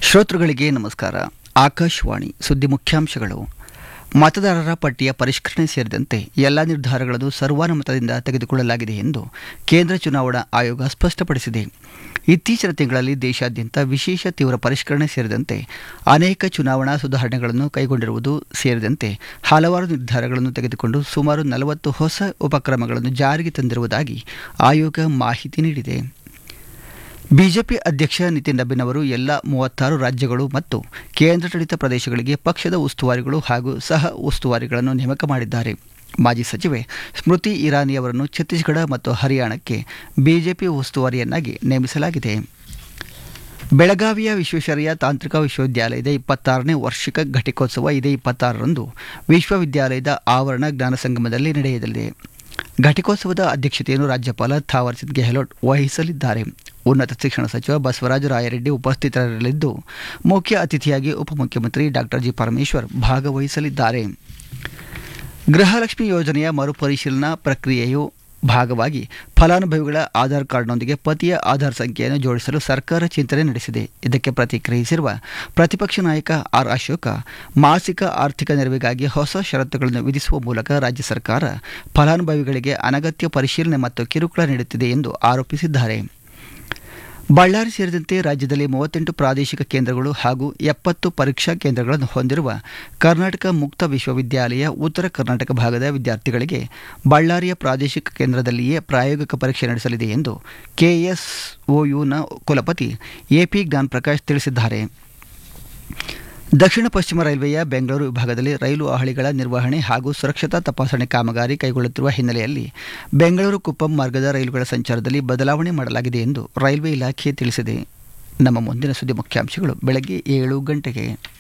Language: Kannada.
ಶ್ರೋತೃಗಳಿಗೆ ನಮಸ್ಕಾರ ಆಕಾಶವಾಣಿ ಸುದ್ದಿ ಮುಖ್ಯಾಂಶಗಳು ಮತದಾರರ ಪಟ್ಟಿಯ ಪರಿಷ್ಕರಣೆ ಸೇರಿದಂತೆ ಎಲ್ಲ ನಿರ್ಧಾರಗಳನ್ನು ಸರ್ವಾನುಮತದಿಂದ ತೆಗೆದುಕೊಳ್ಳಲಾಗಿದೆ ಎಂದು ಕೇಂದ್ರ ಚುನಾವಣಾ ಆಯೋಗ ಸ್ಪಷ್ಟಪಡಿಸಿದೆ ಇತ್ತೀಚಿನ ತಿಂಗಳಲ್ಲಿ ದೇಶಾದ್ಯಂತ ವಿಶೇಷ ತೀವ್ರ ಪರಿಷ್ಕರಣೆ ಸೇರಿದಂತೆ ಅನೇಕ ಚುನಾವಣಾ ಸುಧಾರಣೆಗಳನ್ನು ಕೈಗೊಂಡಿರುವುದು ಸೇರಿದಂತೆ ಹಲವಾರು ನಿರ್ಧಾರಗಳನ್ನು ತೆಗೆದುಕೊಂಡು ಸುಮಾರು ನಲವತ್ತು ಹೊಸ ಉಪಕ್ರಮಗಳನ್ನು ಜಾರಿಗೆ ತಂದಿರುವುದಾಗಿ ಆಯೋಗ ಮಾಹಿತಿ ನೀಡಿದೆ ಬಿಜೆಪಿ ಅಧ್ಯಕ್ಷ ನಿತಿನ್ ನಬೀನ್ ಅವರು ಎಲ್ಲ ಮೂವತ್ತಾರು ರಾಜ್ಯಗಳು ಮತ್ತು ಕೇಂದ್ರಾಡಳಿತ ಪ್ರದೇಶಗಳಿಗೆ ಪಕ್ಷದ ಉಸ್ತುವಾರಿಗಳು ಹಾಗೂ ಸಹ ಉಸ್ತುವಾರಿಗಳನ್ನು ನೇಮಕ ಮಾಡಿದ್ದಾರೆ ಮಾಜಿ ಸಚಿವೆ ಸ್ಮೃತಿ ಇರಾನಿ ಅವರನ್ನು ಛತ್ತೀಸ್ಗಢ ಮತ್ತು ಹರಿಯಾಣಕ್ಕೆ ಬಿಜೆಪಿ ಉಸ್ತುವಾರಿಯನ್ನಾಗಿ ನೇಮಿಸಲಾಗಿದೆ ಬೆಳಗಾವಿಯ ವಿಶ್ವೇಶ್ವರಯ್ಯ ತಾಂತ್ರಿಕ ವಿಶ್ವವಿದ್ಯಾಲಯದ ಇಪ್ಪತ್ತಾರನೇ ವಾರ್ಷಿಕ ಘಟಿಕೋತ್ಸವ ಇದೇ ಇಪ್ಪತ್ತಾರರಂದು ವಿಶ್ವವಿದ್ಯಾಲಯದ ಆವರಣ ಜ್ಞಾನ ಸಂಗಮದಲ್ಲಿ ನಡೆಯಲಿದೆ ಘಟಿಕೋತ್ಸವದ ಅಧ್ಯಕ್ಷತೆಯನ್ನು ರಾಜ್ಯಪಾಲ ಥಾವರ್ಚಂದ್ ಗೆಹ್ಲೋಟ್ ವಹಿಸಲಿದ್ದಾರೆ ಉನ್ನತ ಶಿಕ್ಷಣ ಸಚಿವ ಬಸವರಾಜ ರಾಯರೆಡ್ಡಿ ಉಪಸ್ಥಿತರಿರಲಿದ್ದು ಮುಖ್ಯ ಅತಿಥಿಯಾಗಿ ಉಪಮುಖ್ಯಮಂತ್ರಿ ಡಾಕ್ಟರ್ ಜಿ ಪರಮೇಶ್ವರ್ ಭಾಗವಹಿಸಲಿದ್ದಾರೆ ಗೃಹಲಕ್ಷ್ಮಿ ಯೋಜನೆಯ ಮರುಪರಿಶೀಲನಾ ಪ್ರಕ್ರಿಯೆಯು ಭಾಗವಾಗಿ ಫಲಾನುಭವಿಗಳ ಆಧಾರ್ ಕಾರ್ಡ್ನೊಂದಿಗೆ ಪತಿಯ ಆಧಾರ್ ಸಂಖ್ಯೆಯನ್ನು ಜೋಡಿಸಲು ಸರ್ಕಾರ ಚಿಂತನೆ ನಡೆಸಿದೆ ಇದಕ್ಕೆ ಪ್ರತಿಕ್ರಿಯಿಸಿರುವ ಪ್ರತಿಪಕ್ಷ ನಾಯಕ ಆರ್ ಅಶೋಕ ಮಾಸಿಕ ಆರ್ಥಿಕ ನೆರವಿಗಾಗಿ ಹೊಸ ಷರತ್ತುಗಳನ್ನು ವಿಧಿಸುವ ಮೂಲಕ ರಾಜ್ಯ ಸರ್ಕಾರ ಫಲಾನುಭವಿಗಳಿಗೆ ಅನಗತ್ಯ ಪರಿಶೀಲನೆ ಮತ್ತು ಕಿರುಕುಳ ನೀಡುತ್ತಿದೆ ಎಂದು ಆರೋಪಿಸಿದ್ದಾರೆ ಬಳ್ಳಾರಿ ಸೇರಿದಂತೆ ರಾಜ್ಯದಲ್ಲಿ ಮೂವತ್ತೆಂಟು ಪ್ರಾದೇಶಿಕ ಕೇಂದ್ರಗಳು ಹಾಗೂ ಎಪ್ಪತ್ತು ಪರೀಕ್ಷಾ ಕೇಂದ್ರಗಳನ್ನು ಹೊಂದಿರುವ ಕರ್ನಾಟಕ ಮುಕ್ತ ವಿಶ್ವವಿದ್ಯಾಲಯ ಉತ್ತರ ಕರ್ನಾಟಕ ಭಾಗದ ವಿದ್ಯಾರ್ಥಿಗಳಿಗೆ ಬಳ್ಳಾರಿಯ ಪ್ರಾದೇಶಿಕ ಕೇಂದ್ರದಲ್ಲಿಯೇ ಪ್ರಾಯೋಗಿಕ ಪರೀಕ್ಷೆ ನಡೆಸಲಿದೆ ಎಂದು ಕೆಎಸ್ಒಯುನ ಕುಲಪತಿ ಎಪಿ ಜ್ಞಾನ್ ಪ್ರಕಾಶ್ ತಿಳಿಸಿದ್ದಾರೆ ದಕ್ಷಿಣ ಪಶ್ಚಿಮ ರೈಲ್ವೆಯ ಬೆಂಗಳೂರು ವಿಭಾಗದಲ್ಲಿ ರೈಲು ಹಳಿಗಳ ನಿರ್ವಹಣೆ ಹಾಗೂ ಸುರಕ್ಷತಾ ತಪಾಸಣೆ ಕಾಮಗಾರಿ ಕೈಗೊಳ್ಳುತ್ತಿರುವ ಹಿನ್ನೆಲೆಯಲ್ಲಿ ಬೆಂಗಳೂರು ಕುಪ್ಪಂ ಮಾರ್ಗದ ರೈಲುಗಳ ಸಂಚಾರದಲ್ಲಿ ಬದಲಾವಣೆ ಮಾಡಲಾಗಿದೆ ಎಂದು ರೈಲ್ವೆ ಇಲಾಖೆ ತಿಳಿಸಿದೆ ನಮ್ಮ ಮುಂದಿನ ಸುದ್ದಿ ಮುಖ್ಯಾಂಶಗಳು ಬೆಳಗ್ಗೆ ಏಳು ಗಂಟೆಗೆ